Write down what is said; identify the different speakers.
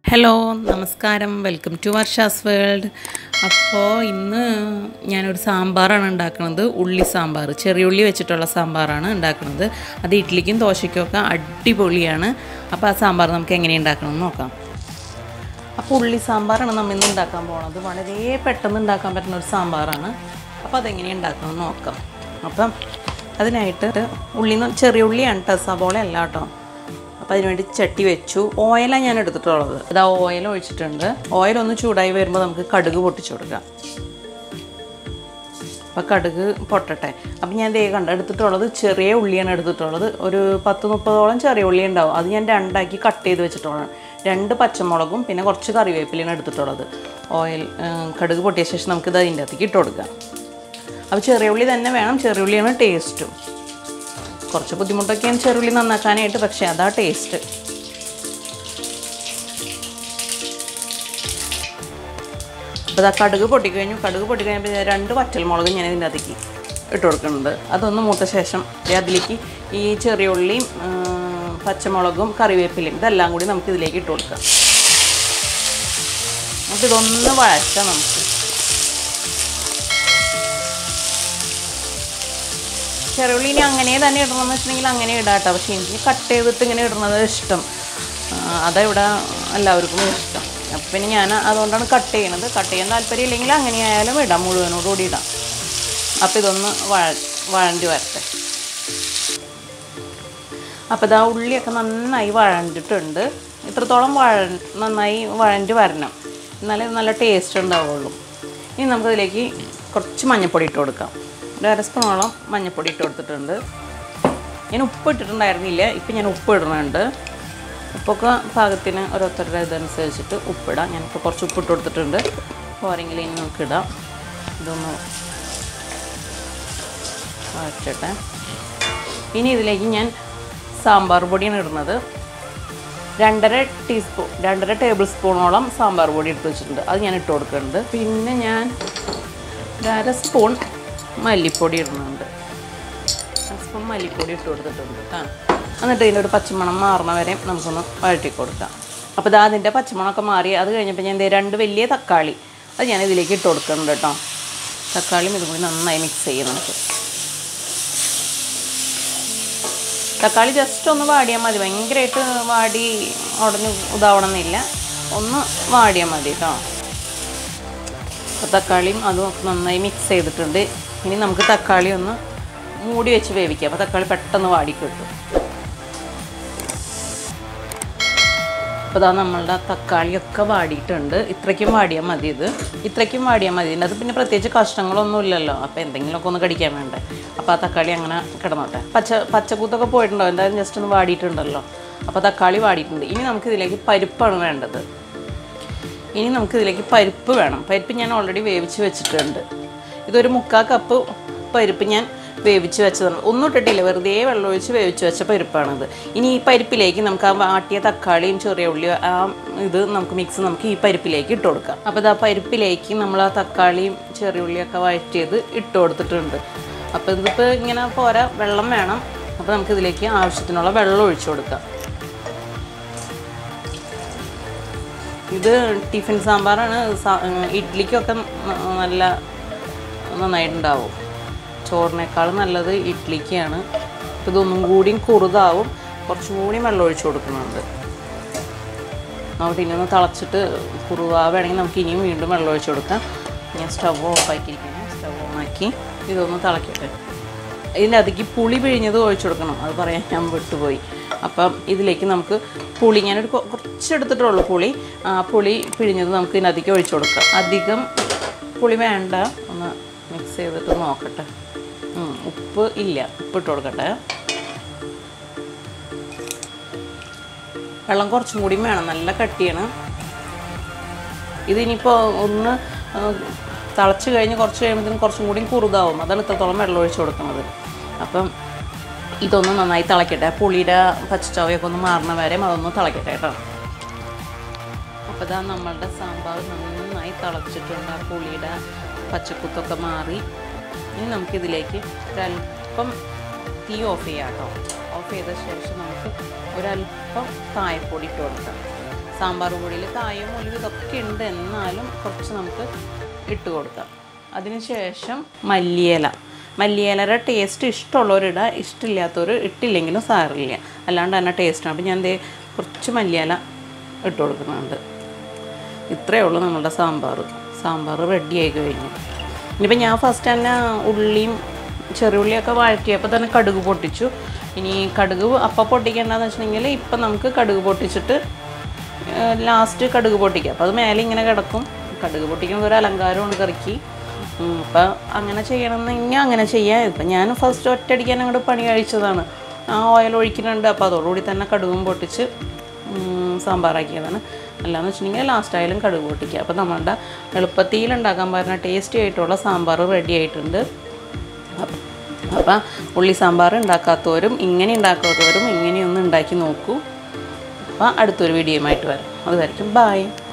Speaker 1: hello നമസ്കാരം welcome to വർഷാസ് world അപ്പോൾ ഇന്ന് ഞാനൊരു സാമ്പാറാണ് ഉണ്ടാക്കുന്നത് ഉള്ളി സാമ്പാർ ചെറിയ ഉള്ളി വെച്ചിട്ടുള്ള സാമ്പാറാണ് ഉണ്ടാക്കുന്നത് അത് ഇഡ്ഡലിക്കും ദോശയ്ക്കും ഒക്കെ അടിപൊളിയാണ് അപ്പോൾ ആ സാമ്പാർ നമുക്ക് എങ്ങനെ ഉണ്ടാക്കണമെന്ന് നോക്കാം അപ്പോൾ ഉള്ളി സാമ്പാറാണ് നമ്മൾ ഇന്ന് ഉണ്ടാക്കാൻ പോകുന്നത് വളരെ പെട്ടെന്ന് ഉണ്ടാക്കാൻ പറ്റുന്ന ഒരു സാമ്പാറാണ് അപ്പോൾ അതെങ്ങനെ ഉണ്ടാക്കണമെന്ന് നോക്കാം അപ്പം അതിനായിട്ട് ഉള്ളി എന്ന് ചെറിയ ഉള്ളിയാണ് കേട്ടോ സബോള അല്ല കേട്ടോ അപ്പോൾ അതിനുവേണ്ടി ചട്ടി വെച്ചു ഓയിലാണ് ഞാൻ എടുത്തിട്ടുള്ളത് അതാ ഓയിൽ ഒഴിച്ചിട്ടുണ്ട് ഓയിൽ ഒന്ന് ചൂടായി വരുമ്പോൾ നമുക്ക് കടുക് പൊട്ടിച്ചു കൊടുക്കാം അപ്പോൾ കടുക് പൊട്ടട്ടെ അപ്പം ഞാൻ ദേ കണ്ട എടുത്തിട്ടുള്ളത് ചെറിയ ഉള്ളിയാണ് എടുത്തിട്ടുള്ളത് ഒരു പത്ത് മുപ്പതോളം ചെറിയ ഉള്ളി ഉണ്ടാവും അത് ഞാൻ രണ്ടാക്കി കട്ട് ചെയ്ത് വെച്ചിട്ടുള്ളതാണ് രണ്ട് പച്ചമുളകും പിന്നെ കുറച്ച് കറിവേപ്പിലയാണ് എടുത്തിട്ടുള്ളത് ഓയിൽ കടുക് പൊട്ടിയ ശേഷം നമുക്കിത് അതിൻ്റെ അകത്തേക്ക് ഇട്ട് കൊടുക്കാം അപ്പോൾ ചെറിയ ഉള്ളി തന്നെ വേണം ചെറിയ ഉള്ളിയാണ് ടേസ്റ്റും കുറച്ച് ബുദ്ധിമുട്ടൊക്കെയാണ് ചെറുള്ളി നന്നാക്കാനായിട്ട് പക്ഷേ അതാ ടേസ്റ്റ് അപ്പോൾ ഇതാ കടുക് പൊട്ടിക്കഴിഞ്ഞു കടുക് പൊട്ടിക്കഴിഞ്ഞപ്പോൾ ഞാൻ രണ്ട് വറ്റൽമുളക് ഞാൻ ഇതിൻ്റെ അതിലേക്ക് ഇട്ട് കൊടുക്കുന്നുണ്ട് അതൊന്ന് മൂത്ത ശേഷം ദേ അതിലേക്ക് ഈ ചെറിയ ഉള്ളിയും ഉം, പച്ചമുളകും കറിവേപ്പിലയും ഇതെല്ലാം കൂടി നമുക്ക് ഇതിലേക്ക് ഇട്ട് കൊടുക്കാം നമുക്ക് ഇതൊന്ന് വഴറ്റാം നമുക്ക് ചെറുള്ളി ഇനി അങ്ങനെ തന്നെ ഇടണമെന്ന് വെച്ചിട്ടുണ്ടെങ്കിൽ അങ്ങനെ ഇടാം കേട്ടോ പക്ഷേ എനിക്ക് കട്ട് ചെയ്തിട്ട് ഇങ്ങനെ ഇടുന്നത് ഇഷ്ടം ആ, അതാ ഇവിടെ എല്ലാവർക്കും ഇഷ്ടം അപ്പം പിന്നെ ഞാൻ അതുകൊണ്ടാണ് കട്ട് ചെയ്യണത് കട്ട് ചെയ്യാൻ താല്പര്യം ഇല്ലെങ്കിൽ അങ്ങനെ ആയാലും ഇടാം മുഴുവനോടുകൂടി ഇടാം അപ്പോൾ ഇതൊന്ന് വഴ വഴണ്ടി വരട്ടെ അപ്പോൾ ഇതാ ഉള്ളിയൊക്കെ നന്നായി വഴണ്ടിട്ടുണ്ട് ഇത്രത്തോളം വഴ നന്നായി വഴണ്ടി വരണം എന്നാലേ ഇത് നല്ല ടേസ്റ്റ് ഉണ്ടാവുള്ളൂ ഇനി നമുക്കതിലേക്ക് കുറച്ച് മഞ്ഞൾപ്പൊടി ഇട്ട് കൊടുക്കാം ഒരു അര സ്പൂണോളം മഞ്ഞൾപ്പൊടി ഇട്ട് കൊടുത്തിട്ടുണ്ട് ഞാൻ ഉപ്പ് ഇട്ടിട്ടുണ്ടായിരുന്നില്ല ഇപ്പം ഞാൻ ഉപ്പ് ഇടുന്നുണ്ട് ഉപ്പൊക്കെ പാകത്തിന് ഓരോരുത്തരുടെ ഇതനുസരിച്ചിട്ട് ഉപ്പിടാം ഞാനിപ്പോൾ കുറച്ച് ഉപ്പ് ഇട്ട് കൊടുത്തിട്ടുണ്ട് പോരെങ്കിൽ ഇനി നമുക്ക് ഇടാം ഇതൊന്ന് വഴറ്റട്ടെ ഇനി ഇതിലേക്ക് ഞാൻ സാമ്പാർ പൊടിയാണ് ഇടുന്നത് രണ്ടര ടീസ്പൂൺ രണ്ടര ടേബിൾ സ്പൂണോളം സാമ്പാർ പൊടി എടുത്ത് വെച്ചിട്ടുണ്ട് അത് ഞാൻ ഇട്ട് കൊടുക്കുന്നുണ്ട് പിന്നെ ഞാൻ ഒരു അര സ്പൂൺ മല്ലിപ്പൊടി ഇടുന്നുണ്ട് അര സ്പൂൺ മല്ലിപ്പൊടി ഇട്ട് കൊടുത്തിട്ടുണ്ട് കേട്ടോ എന്നിട്ട് ഇതിൻ്റെ ഒരു പച്ചമണം മാറുന്ന വരെ നമുക്കൊന്ന് വഴറ്റി കൊടുക്കാം അപ്പോൾ ഇതാ അതിൻ്റെ പച്ചമണമൊക്കെ മാറി അത് കഴിഞ്ഞപ്പോൾ ഞാൻ ദേ രണ്ട് വലിയ തക്കാളി അത് ഞാൻ ഇതിലേക്ക് ഇട്ട് കൊടുക്കുന്നുണ്ട് കേട്ടോ തക്കാളിയും ഇതും കൂടി നന്നായി മിക്സ് ചെയ്യും നമുക്ക് തക്കാളി ജസ്റ്റ് ഒന്ന് വാടിയാൽ മതി ഭയങ്കരമായിട്ട് വാടി ഉടഞ്ഞ് ഇതാവണമെന്നില്ല ഒന്ന് വാടിയാൽ മതി കേട്ടോ അപ്പോൾ തക്കാളിയും അതും ഒക്കെ നന്നായി മിക്സ് ചെയ്തിട്ടുണ്ട് ഇനി നമുക്ക് തക്കാളി ഒന്ന് മൂടി വെച്ച് വേവിക്കാം അപ്പോൾ തക്കാളി പെട്ടെന്ന് വാടി കിട്ടും അപ്പോൾ ഇതാ നമ്മളുടെ തക്കാളിയൊക്കെ വാടിയിട്ടുണ്ട് ഇത്രയ്ക്കും വാടിയാൽ മതി ഇത് ഇത്രയ്ക്കും വാടിയാൽ മതി ഇതിൻ്റെ അത് പിന്നെ പ്രത്യേകിച്ച് കഷ്ണങ്ങളൊന്നും ഇല്ലല്ലോ അപ്പോൾ എന്തെങ്കിലുമൊക്കെ ഒന്ന് കടിക്കാൻ വേണ്ടേ അപ്പോൾ ആ തക്കാളി അങ്ങനെ കിടന്നോട്ടെ പച്ച പച്ചക്കൂത്തൊക്കെ പോയിട്ടുണ്ടോ എന്തായാലും ജസ്റ്റ് ഒന്ന് വാടിയിട്ടുണ്ടല്ലോ അപ്പോൾ തക്കാളി വാടിയിട്ടുണ്ട് ഇനി നമുക്ക് ഇതിലേക്ക് പരിപ്പാണ് വേണ്ടത് ഇനി നമുക്ക് ഇതിലേക്ക് പരിപ്പ് വേണം പരിപ്പ് ഞാൻ ഓൾറെഡി വേവിച്ച് വെച്ചിട്ടുണ്ട് ഇതൊരു മുക്കാൽ കപ്പ് പരിപ്പ് ഞാൻ വേവിച്ച് വെച്ചതാണ് ഒന്നും ഇട്ടിട്ടില്ല വെറുതെ വെള്ളം ഒഴിച്ച് വേവിച്ച് വെച്ച പരിപ്പാണിത് ഇനി ഈ പരിപ്പിലേക്ക് നമുക്ക് ആ വാട്ടിയ തക്കാളിയും ചെറിയ ഉള്ളിയും ആ ഇത് നമുക്ക് മിക്സ് നമുക്ക് ഈ പരിപ്പിലേക്ക് ഇട്ട് കൊടുക്കാം അപ്പോൾ ഇത് ആ പരിപ്പിലേക്ക് നമ്മൾ ആ തക്കാളിയും ചെറിയ ഉള്ളിയൊക്കെ വഴറ്റിയത് ഇട്ട് കൊടുത്തിട്ടുണ്ട് അപ്പോൾ ഇതിപ്പോൾ ഇങ്ങനെ പോരാ വെള്ളം വേണം അപ്പോൾ നമുക്ക് ഇതിലേക്ക് ആവശ്യത്തിനുള്ള വെള്ളം ഒഴിച്ചു കൊടുക്കാം ഇത് ടിഫിൻ സാമ്പാറാണ് സാ- ഇഡ്ഡലിക്കൊക്കെ ന- നല്ല നന്നായിട്ടുണ്ടാവും ചോറിനേക്കാൾ നല്ലത് ഇഡ്ഡലിക്കാണ് അപ്പോൾ ഇതൊന്നും കൂടിയും കുറുതാവും കുറച്ചും കൂടി വെള്ളം ഒഴിച്ചു കൊടുക്കുന്നുണ്ട് നമുക്ക് ഇനി ഒന്ന് തിളച്ചിട്ട് കുറുവാവുകയാണെങ്കിൽ നമുക്ക് ഇനിയും വീണ്ടും വെള്ളം ഒഴിച്ചു കൊടുക്കാം ഞാൻ സ്റ്റവ് ഓഫാക്കിയിരിക്കണം സ്റ്റവ് ഓണാക്കി ഇതൊന്ന് തിളക്കട്ടെ ഇതിൻ്റെ അതിലേക്ക് പുളി പിഴിഞ്ഞത് ഒഴിച്ചു കൊടുക്കണം അത് പറയാൻ ഞാൻ വിട്ടുപോയി അപ്പം ഇതിലേക്ക് നമുക്ക് പുളി ഞാനൊരു കൊ- കുറച്ച് എടുത്തിട്ടുള്ളൂ പുളി ആ പുളി പിഴിഞ്ഞത് നമുക്ക് ഇതിനകത്തേക്ക് ഒഴിച്ചു കൊടുക്കാം അധികം പുളി വേണ്ട ഒന്ന് മിക്സ് ചെയ്തിട്ട് നോക്കട്ടെ ഉം, ഉപ്പ് ഇല്ല ഉപ്പ് ഇട്ട് കൊടുക്കട്ടെ വെള്ളം കുറച്ചും കൂടി വേണം നല്ല കട്ടിയാണ് ഇതിനിപ്പോൾ ഒന്ന് ആ, തിളച്ച് കഴിഞ്ഞ് കുറച്ച് കഴിയുമ്പോഴത്തേനും കുറച്ചും കൂടി കുറുതാവും അതാണ് ഇത്രത്തോളം വെള്ളം ഒഴിച്ച് കൊടുക്കുന്നത് അപ്പം ഇതൊന്ന് നന്നായി തിളക്കട്ടെ പുളിയുടെ പച്ചച്ചവയൊക്കെ ഒന്ന് മാറുന്ന വരെ അതൊന്ന് തിളക്കട്ടെ കേട്ടോ അപ്പോൾ ഇതാ നമ്മളുടെ സാമ്പാർ നന്നായി തിളച്ചിട്ടുണ്ട് ആ പുളിയുടെ പച്ചക്കുത്തൊക്കെ മാറി ഇനി നമുക്കിതിലേക്ക് ഒരല്പം തീ ഓഫ് ചെയ്യാം കേട്ടോ ഓഫ് ചെയ്ത ശേഷം നമുക്ക് ഒരല്പം കായപ്പൊടി ഇട്ട് കൊടുക്കാം സാമ്പാർ പൊടിയിൽ കായും ഒലിവ് ഇതൊക്കെ ഉണ്ട് എന്നാലും കുറച്ച് നമുക്ക് ഇട്ട് കൊടുക്കാം അതിനുശേഷം മല്ലിയില മല്ലിയിലയുടെ ടേസ്റ്റ് ഇഷ്ടമുള്ളവരിടുക ഇഷ്ടമില്ലാത്തവർ ഇട്ടില്ലെങ്കിലും സാറില്ല അല്ലാണ്ട് തന്നെ ടേസ്റ്റാണ് അപ്പോൾ ഞാൻ ദേ കുറച്ച് മല്ലിയില ഇട്ട് കൊടുക്കുന്നുണ്ട് ഇത്രയേ ഉള്ളൂ നമ്മളുടെ സാമ്പാർ സാമ്പാർ റെഡി ആയി കഴിഞ്ഞു ഇനിയിപ്പോൾ ഞാൻ ഫസ്റ്റ് തന്നെ ഉള്ളിയും ചെറിയുള്ളിയൊക്കെ വഴറ്റിയപ്പോൾ തന്നെ കടുക് പൊട്ടിച്ചു ഇനി കടുക് അപ്പം പൊട്ടിക്കേണ്ടതെന്ന് വെച്ചിട്ടുണ്ടെങ്കിൽ ഇപ്പം നമുക്ക് കടുക് പൊട്ടിച്ചിട്ട് ലാസ്റ്റ് കടുക് പൊട്ടിക്കുക അപ്പോൾ അത് മേലെ ഇങ്ങനെ കിടക്കും കടുക് പൊട്ടിക്കുന്നത് ഒരു അലങ്കാരമാണ് കറിക്ക് അപ്പം അങ്ങനെ ചെയ്യണമെന്നെങ്കിൽ അങ്ങനെ ചെയ്യാം ഇപ്പം ഞാൻ ഫസ്റ്റ് ഒറ്റയടിക്കാൻ അങ്ങോട്ട് പണി കഴിച്ചതാണ് ആ ഓയിൽ ഒഴിക്കുന്നുണ്ട് അപ്പോൾ അതോടുകൂടി തന്നെ കടുകും പൊട്ടിച്ച് ഉം, സാമ്പാറാക്കിയതാണ് അല്ലാന്ന് വെച്ചിട്ടുണ്ടെങ്കിൽ ലാസ്റ്റ് ആയാലും കടുക് പൊട്ടിക്കുക അപ്പോൾ നമ്മളുടെ എളുപ്പത്തിൽ ഉണ്ടാക്കാൻ പറ്റുന്ന ടേസ്റ്റി ആയിട്ടുള്ള സാമ്പാർ റെഡി ആയിട്ടുണ്ട് അപ്പം ഉള്ളി സാമ്പാർ ഉണ്ടാക്കാത്തവരും ഇങ്ങനെ ഉണ്ടാക്കാത്തവരും ഇങ്ങനെയൊന്ന് ഉണ്ടാക്കി നോക്കൂ അപ്പം അടുത്തൊരു വീഡിയോയുമായിട്ട് വരാം അതുവരെയും ബായ്